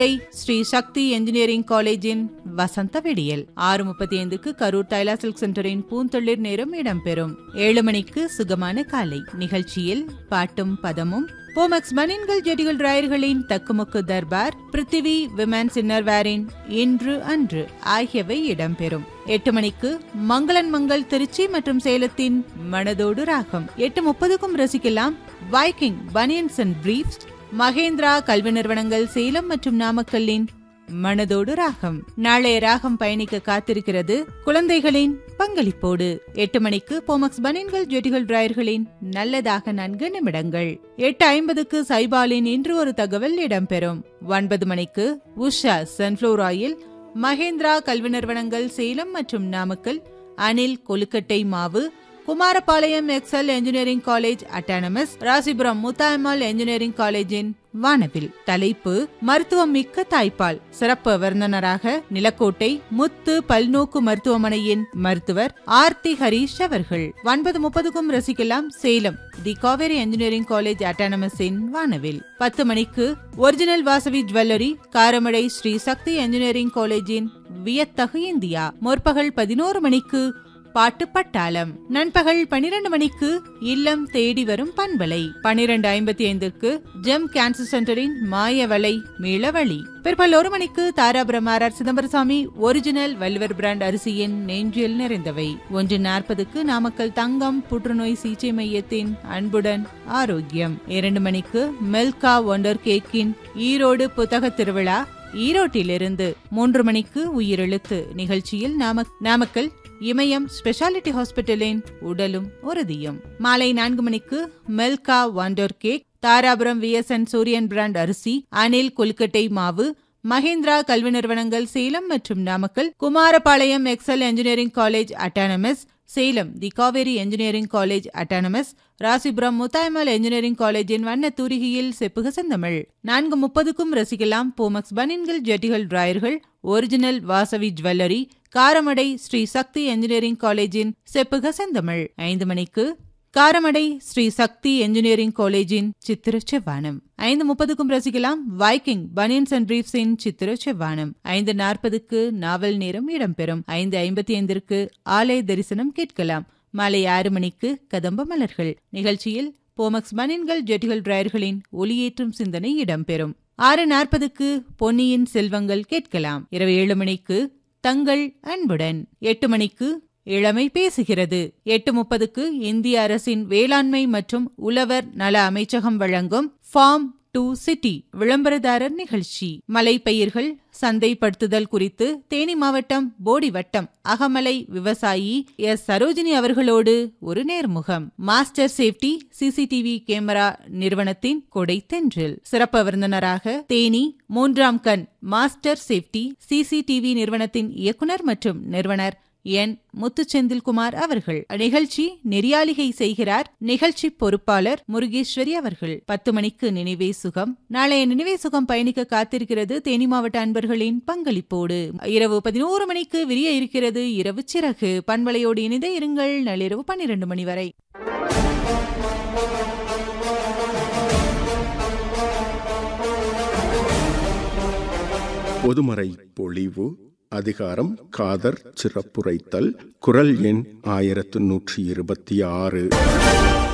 Sri Sakthi engineering காலேஜின் வசந்த வெடியல் ஆறு முப்பத்தி ஐந்துக்கு கரூர் தைலா சில்க் சென்டரின் பூந்தொழிற் நேரம் இடம்பெறும் ஏழு மணிக்கு சுகமான காலை நிகழ்ச்சியில் பாட்டும் பதமும் போமக்ஸ் மணின்கள் ஜெடிகள் ராயர்களின் தக்குமுக்கு தர்பார் பிருத்திவி விமன்ஸ் இன்னர்வேரின் இன்று அன்று ஆகியவை இடம்பெறும் எட்டு மணிக்கு மங்களன் மங்கள் திருச்சி மற்றும் சேலத்தின் மனதோடு ராகம் எட்டு முப்பதுக்கும் ரசிக்கலாம் Viking banians and briefs Mahendra கல்வி நிறுவனங்கள் சேலம் மற்றும் நாமக்கல்லின் மனதோடு ராகம் நாளைய ராகம் பயணிக்க காத்திருக்கிறது குழந்தைகளின் பங்களிப்போடு எட்டு மணிக்கு போமக்ஸ் பனியன்கள் ஜெட்டிகள் டிராயர்களின் நல்லதாக நான்கு நிமிடங்கள் எட்டு ஐம்பதுக்கு சைபாலின் இன்று ஒரு தகவல் இடம்பெறும் ஒன்பது மணிக்கு உஷா சன்ஃபிளவர் ஆயில் மகேந்திரா கல்வி நிறுவனங்கள் சேலம் மற்றும் நாமக்கல் அனில் கொழுக்கட்டை மாவு Kumarapalayam excel engineering college autonomous Rasipuram Muthayammal engineering காலேஜின் வானவில் தலைப்பு மருத்துவம் மிக்க தாய்ப்பால் சிறப்பு விருந்தினராக நிலக்கோட்டை முத்து பல்நோக்கு மருத்துவமனையின் மருத்துவர் ஆர்த்தி ஹரீஷ் அவர்கள் ஒன்பது முப்பதுக்கும் ரசிக்கலாம் Salem the Kaveri engineering college அட்டானமஸின் வானவில் பத்து மணிக்கு original Vasavi jewellery Karamadai Sri Sakthi engineering காலேஜின் வியத்தகு இந்தியா முற்பகல் பதினோரு மணிக்கு பாட்டு பட்டாளம் நண்பகல் பனிரெண்டு மணிக்கு இல்லம் தேடி வரும் பண்பலை பனிரெண்டு ஐம்பத்தி ஐந்துக்கு ஜெம் கேன்சர் சென்டரின் மாயவலை மீளவழி பிற்பகல் ஒரு மணிக்கு Dharapuram R R Chidambarasamy original வல்வர் பிராண்ட் அரிசியின் நெஞ்சில் நிறைந்தவை ஒன்று நாற்பதுக்கு நாமக்கல் தங்கம் புற்றுநோய் சிகிச்சை மையத்தின் அன்புடன் ஆரோக்கியம் இரண்டு மணிக்கு மெல்கா ஒண்டர் கேக்கின் ஈரோடு புத்தக திருவிழா ஈரோட்டிலிருந்து மூன்று மணிக்கு உயிரெழுத்து நிகழ்ச்சியில் நாம நாமக்கல் இமயம் ஸ்பெஷாலிட்டி ஹாஸ்பிட்டலின் உடலும் உறுதியும் மாலை நான்கு மணிக்கு Melka wonder cake Dharapuram VSN Suriyan brand அரிசி அனில் கொல்கட்டை மாவு மஹிந்திரா கல்வி நிறுவனங்கள் சேலம் மற்றும் Namakkal Kumarapalayam excel engineering college autonomous Salem the Kaveri engineering college autonomous Rasipuram Muthayammal engineering காலேஜின் வண்ண தூரிகையில் செப்புக செந்தமிழ் நான்கு முப்பதுக்கும் ரசிக்கலாம் போமக்ஸ் பனின்கள் ஜெட்டிகள் டிராயர்கள் original Vasavi jewellery Karamadai Sri Sakthi engineering காலேஜின் செப்புக செந்தமிழ் ஐந்து மணிக்கு காரமடை ஸ்ரீ சக்தி என்ஜினியரிங் காலேஜின் சித்திர செவ்வானம் ஐந்து முப்பதுக்கும் ரசிக்கலாம் வைக்கிங் பனியன்ஸ் அண்ட் பிரீஃப்ஸின் சித்திர செவ்வானம் ஐந்து நாற்பதுக்கு நாவல் நேரம் இடம்பெறும் ஐந்து ஐம்பத்தி ஐந்திற்கு ஆலய தரிசனம் கேட்கலாம் மாலை ஆறு மணிக்கு கதம்ப மலர்கள் நிகழ்ச்சியில் போமக்ஸ் பனியன்கள் ஜெட்டிகள் டிராயர்களின் ஒளியேற்றும் சிந்தனை இடம்பெறும் ஆறு நாற்பதுக்கு பொன்னியின் செல்வங்கள் கேட்கலாம் இரவு ஏழு மணிக்கு தங்கள் அன்புடன் எட்டு மணிக்கு இளமை பேசுகிறது எட்டு முப்பதுக்கு இந்திய அரசின் வேளாண்மை மற்றும் உழவர் நல அமைச்சகம் வழங்கும் ஃபார்ம் டு சிட்டி விளம்பரதாரர் நிகழ்ச்சி மலை பயிர்கள் சந்தைப்படுத்துதல் குறித்து தேனி மாவட்டம் போடி வட்டம் அகமலை விவசாயி எஸ் சரோஜினி அவர்களோடு ஒரு நேர்முகம் மாஸ்டர் சேஃப்டி சிசிடிவி கேமரா நிறுவனத்தின் கொடை தென்றில் சிறப்பு விருந்தினராக தேனி மூன்றாம் கண் மாஸ்டர் சேஃப்டி சிசிடிவி நிறுவனத்தின் இயக்குனர் மற்றும் நிறுவனர் என் முத்துச்செந்தில்குமார் அவர்கள் நிகழ்ச்சி நெறியாளிகை செய்கிறார் நிகழ்ச்சி பொறுப்பாளர் முருகேஸ்வரி அவர்கள் பத்து மணிக்கு நினைவே சுகம் நாளைய நினைவே சுகம் பயணிக்க காத்திருக்கிறது தேனி மாவட்ட அன்பர்களின் பங்களிப்போடு இரவு பதினோரு மணிக்கு விரிய இருக்கிறது இரவு சிறகு பண்பலையோடு இணைந்த இருங்கள் நள்ளிரவு பன்னிரண்டு மணி வரை பொதுமறை பொழிவு அதிகாரம் காதர் சிறப்புரைத்தல் குரல் எண் ஆயிரத்து நூற்றி இருபத்தி ஆறு